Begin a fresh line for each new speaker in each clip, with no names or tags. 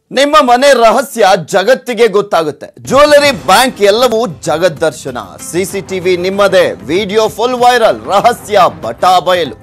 ನಿಮ್ಮ ಮನೆ ರಹಸ್ಯ ಜಗತ್ತಿಗೆ ಗೊತ್ತಾಗುತ್ತೆ ಜ್ಯುವೆಲರಿ ಬ್ಯಾಂಕ್ ಎಲ್ಲವೂ ಜಗದ್ದರ್ಶನ ಸಿಸಿಟಿವಿ ನಿಮ್ಮದೇ ವಿಡಿಯೋ ಫುಲ್ ವೈರಲ್ ರಹಸ್ಯ ಬಟಾ ಬಯಲು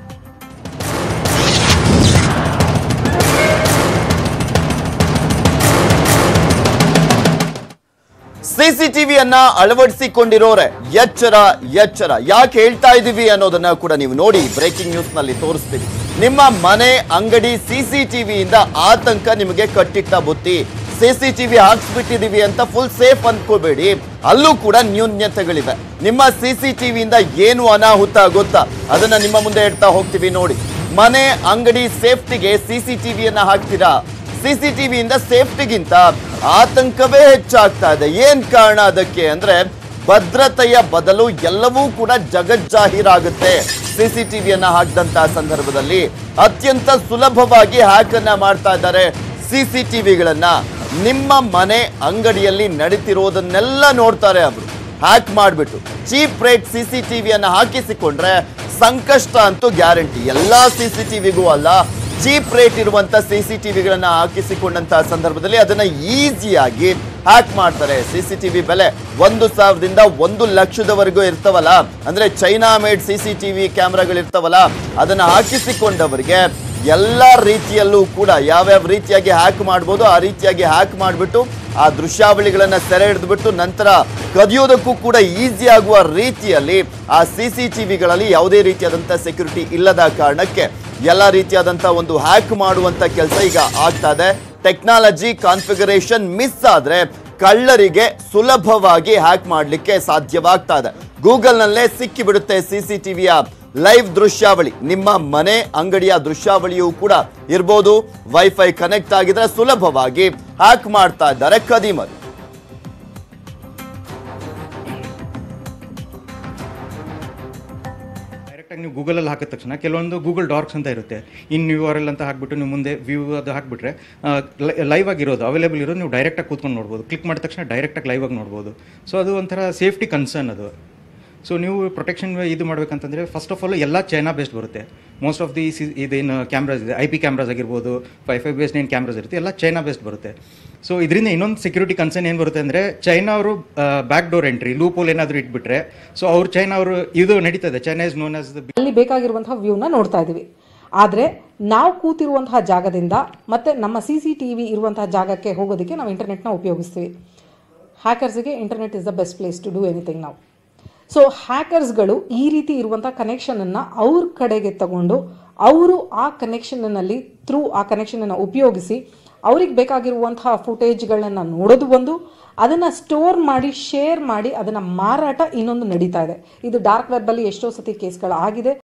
ಸಿಸಿಟಿವಿಯನ್ನ ಅಳವಡಿಸಿಕೊಂಡಿರೋರೆ ಎಚ್ಚರ ಎಚ್ಚರ ಯಾಕೆ ಹೇಳ್ತಾ ಇದೀವಿ ಅನ್ನೋದನ್ನ ಕೂಡ ನೀವು ನೋಡಿ ಬ್ರೇಕಿಂಗ್ ನ್ಯೂಸ್ ನಲ್ಲಿ ತೋರಿಸ್ತೀವಿ ನಿಮ್ಮ ಮನೆ ಅಂಗಡಿ ಸಿಸಿಟಿವಿಯಿಂದ ಆತಂಕ ನಿಮಗೆ ಕಟ್ಟಿಟ್ಟ ಬುತ್ತಿ ಸಿಸಿಟಿವಿ ಹಾಕ್ಸ್ಬಿಟ್ಟಿದೀವಿ ಅಂತ ಫುಲ್ ಸೇಫ್ ಅನ್ಕೋಬೇಡಿ ಅಲ್ಲೂ ಕೂಡ ನ್ಯೂನ್ಯತೆಗಳಿವೆ ನಿಮ್ಮ ಸಿಸಿಟಿವಿಯಿಂದ ಏನು ಅನಾಹುತ ಗೊತ್ತಾ ಅದನ್ನ ನಿಮ್ಮ ಮುಂದೆ ಇಡ್ತಾ ಹೋಗ್ತೀವಿ ನೋಡಿ ಮನೆ ಅಂಗಡಿ ಸೇಫ್ಟಿಗೆ ಸಿಸಿಟಿವಿಯನ್ನ ಹಾಕ್ತೀರಾ ಸಿಸಿಟಿವಿಯಿಂದ ಸೇಫ್ಟಿಗಿಂತ ಆತಂಕವೇ ಹೆಚ್ಚಾಗ್ತಾ ಇದೆ ಏನ್ ಕಾರಣ ಅದಕ್ಕೆ ಅಂದ್ರೆ ಭದ್ರತೆಯ ಬದಲು ಎಲ್ಲವೂ ಕೂಡ ಜಗಜ್ಜಾಹೀರಾಗುತ್ತೆ ಸಿಸಿಟಿವಿಯನ್ನ ಹಾಕಿದಂತಹ ಸಂದರ್ಭದಲ್ಲಿ ಅತ್ಯಂತ ಸುಲಭವಾಗಿ ಹ್ಯಾಕ್ ಅನ್ನ ಮಾಡ್ತಾ ಇದ್ದಾರೆ ಸಿಸಿಟಿವಿಗಳನ್ನ ನಿಮ್ಮ ಮನೆ ಅಂಗಡಿಯಲ್ಲಿ ನಡೀತಿರೋದನ್ನೆಲ್ಲ ನೋಡ್ತಾರೆ ಅವರು ಹ್ಯಾಕ್ ಮಾಡಿಬಿಟ್ಟು ಚೀಪ್ ರೇಟ್ ಸಿಸಿಟಿವಿಯನ್ನ ಹಾಕಿಸಿಕೊಂಡ್ರೆ ಸಂಕಷ್ಟ ಅಂತೂ ಗ್ಯಾರಂಟಿ ಎಲ್ಲಾ ಸಿಸಿಟಿವಿಗೂ ಅಲ್ಲ ಚೀಪ್ ರೇಟ್ ಇರುವಂತ ಸಿಸಿಟಿವಿಗಳನ್ನ ಹಾಕಿಸಿಕೊಂಡಂತಹ ಸಂದರ್ಭದಲ್ಲಿ ಅದನ್ನ ಈಸಿಯಾಗಿ ಹ್ಯಾಕ್ ಮಾಡ್ತಾರೆ ಸಿಸಿಟಿವಿ ಬೆಲೆ ಒಂದು ಸಾವಿರದಿಂದ ಒಂದು ಲಕ್ಷದವರೆಗೂ ಇರ್ತವಲ್ಲ ಅಂದ್ರೆ ಚೈನಾ ಮೇಡ್ ಸಿಸಿಟಿವಿ ಕ್ಯಾಮ್ರಾಗಳಿರ್ತಾವಲ್ಲ ಅದನ್ನ ಹಾಕಿಸಿಕೊಂಡವರಿಗೆ ಎಲ್ಲ ರೀತಿಯಲ್ಲೂ ಕೂಡ ಯಾವ್ಯಾವ ರೀತಿಯಾಗಿ ಹ್ಯಾಕ್ ಮಾಡ್ಬೋದು ಆ ರೀತಿಯಾಗಿ ಹ್ಯಾಕ್ ಮಾಡಿಬಿಟ್ಟು ಆ ದೃಶ್ಯಾವಳಿಗಳನ್ನ ಸೆರೆ ಹಿಡಿದ್ಬಿಟ್ಟು ನಂತರ ಕದಿಯೋದಕ್ಕೂ ಕೂಡ ಈಸಿ ಆಗುವ ರೀತಿಯಲ್ಲಿ ಆ ಸಿ ಸಿ ಟಿವಿಗಳಲ್ಲಿ ಯಾವುದೇ ರೀತಿಯಾದಂಥ ಸೆಕ್ಯೂರಿಟಿ ಇಲ್ಲದ ಕಾರಣಕ್ಕೆ ಎಲ್ಲ ರೀತಿಯಾದಂಥ ಒಂದು ಹ್ಯಾಕ್ ಮಾಡುವಂತ ಕೆಲಸ ಈಗ ಆಗ್ತಾ ಇದೆ ಟೆಕ್ನಾಲಜಿ ಕಾನ್ಫಿಗರೇಷನ್ ಮಿಸ್ ಆದ್ರೆ ಕಳ್ಳರಿಗೆ ಸುಲಭವಾಗಿ ಹ್ಯಾಕ್ ಮಾಡಲಿಕ್ಕೆ ಸಾಧ್ಯವಾಗ್ತಾ ಇದೆ ಗೂಗಲ್ನಲ್ಲೇ ಸಿಕ್ಕಿಬಿಡುತ್ತೆ ಸಿ ಸಿ ಟಿವಿಯ ಲೈವ್ ದೃಶ್ಯಾವಳಿ ನಿಮ್ಮ ಮನೆ ಅಂಗಡಿಯ ದೃಶ್ಯಾವಳಿಯೂ ಕೂಡ ಇರ್ಬೋದು ವೈಫೈ ಕನೆಕ್ಟ್ ಆಗಿದ್ರೆ ಸುಲಭವಾಗಿ ಹ್ಯಾಕ್ ಮಾಡ್ತಾ ಇದ್ದಾರೆ ಕದೀಮರು
ಡೈರೆಕ್ಟಾಗಿ ನೀವು ಗೂಗಲಲ್ಲಿ ಹಾಕಿದ ತಕ್ಷಣ ಕೆಲವೊಂದು ಗೂಗಲ್ ಡಾರ್ಕ್ಸ್ ಅಂತ ಇರುತ್ತೆ ಇನ್ ಯು ಆರ್ ಎಲ್ ಅಂತ ಹಾಕ್ಬಿಟ್ಟು ನೀವು ಮುಂದೆ ವ್ಯೂ ಅದು ಹಾಕ್ಬಿಟ್ರೆ ಲೈವ್ ಆಗಿರೋದು ಅವೈಲೇಬಲ್ ಇರೋದು ನೀವು ಡೈರೆಕ್ಟಾಗಿ ಕೂತ್ಕೊಂಡು ನೋಡ್ಬೋದು ಕ್ಲಿಕ್ ಮಾಡಿದ ತಕ್ಷಣ ಡೈರೆಕ್ಟಾಗಿ ಲೈವ್ ಆಗಿ ನೋಡ್ಬೋದು ಸೊ ಅದು ಒಂಥರ ಸೇಫ್ಟಿ ಕನ್ಸರ್ನ್ ಅದು ಸೊ ನೀವು ಪ್ರೊಟೆಕ್ಷನ್ ಇದು ಮಾಡ್ಬೇಕಂತಂದರೆ ಫಸ್ಟ್ ಆಫ್ ಆಲ್ ಎಲ್ಲ ಚೈನಾ ಬೇಸ್ಡ್ ಬರುತ್ತೆ ಮೋಸ್ಟ್ ಆಫ್ ದಿ ಸಿ ಇದೇನು ಕ್ಯಾಮ್ರಾಸ್ ಇದೆ ಐ ಪಿ ಕ್ಯಾಮ್ರಾಸ್ ಆಗಿರ್ಬೋದು ಫೈ ಫೈ ಬೇಸ್ಡ್ ಏನು ಕ್ಯಾಮ್ರಾಸ್ ಇರುತ್ತೆ ಎಲ್ಲ ಚೈನಾ ಬೇಸ್ಡ್ ಬರುತ್ತೆ ಸೊ ಇದರಿಂದ ಇನ್ನೊಂದು ಸೆಕ್ಯೂರಿಟಿ ಕನ್ಸರ್ನ್ ಏನು ಬರುತ್ತೆ ಅಂದರೆ ಚೈನಾ ಅವರು ಬ್ಯಾಕ್ ಡೋರ್ ಎಂಟ್ರಿ ಲೂಪೋಲ್ ಏನಾದರೂ ಇಟ್ಬಿಟ್ರೆ ಸೊ ಅವ್ರು ಚೈನಾ ಅವರು ಇದು ನಡೀತದೆ China is known as the
ಅಲ್ಲಿ ಬೇಕಾಗಿರುವಂತಹ ವ್ಯೂನ ನೋಡ್ತಾ ಇದ್ದೀವಿ ಆದರೆ ನಾವು ಕೂತಿರುವಂತಹ ಜಾಗದಿಂದ ಮತ್ತೆ ನಮ್ಮ ಸಿ ಸಿ ಟಿ ವಿ ಇರುವಂತಹ ಜಾಗಕ್ಕೆ ಹೋಗೋದಕ್ಕೆ ನಾವು ಇಂಟರ್ನೆಟ್ನ ಉಪಯೋಗಿಸ್ತೀವಿ ಹ್ಯಾಕರ್ಸ್ಗೆ internet is the best place to do anything ನಾವು ಸೊ ಹ್ಯಾಕರ್ಸ್ಗಳು ಈ ರೀತಿ ಇರುವಂಥ ಕನೆಕ್ಷನನ್ನು ಅವ್ರ ಕಡೆಗೆ ತಗೊಂಡು ಅವರು ಆ ಕನೆಕ್ಷನ್ನಲ್ಲಿ ಥ್ರೂ ಆ ಕನೆಕ್ಷನನ್ನು ಉಪಯೋಗಿಸಿ ಅವ್ರಿಗೆ ಬೇಕಾಗಿರುವಂತಹ ಫುಟೇಜ್ಗಳನ್ನ ನೋಡೋದು ಒಂದು ಅದನ್ನು ಸ್ಟೋರ್ ಮಾಡಿ ಶೇರ್ ಮಾಡಿ ಅದನ್ನು ಮಾರಾಟ ಇನ್ನೊಂದು ನಡೀತಾ ಇದೆ ಇದು ಡಾರ್ಕ್ ವೆಬ್ಬಲ್ಲಿ ಎಷ್ಟೋ ಸತಿ ಕೇಸ್ಗಳು ಆಗಿದೆ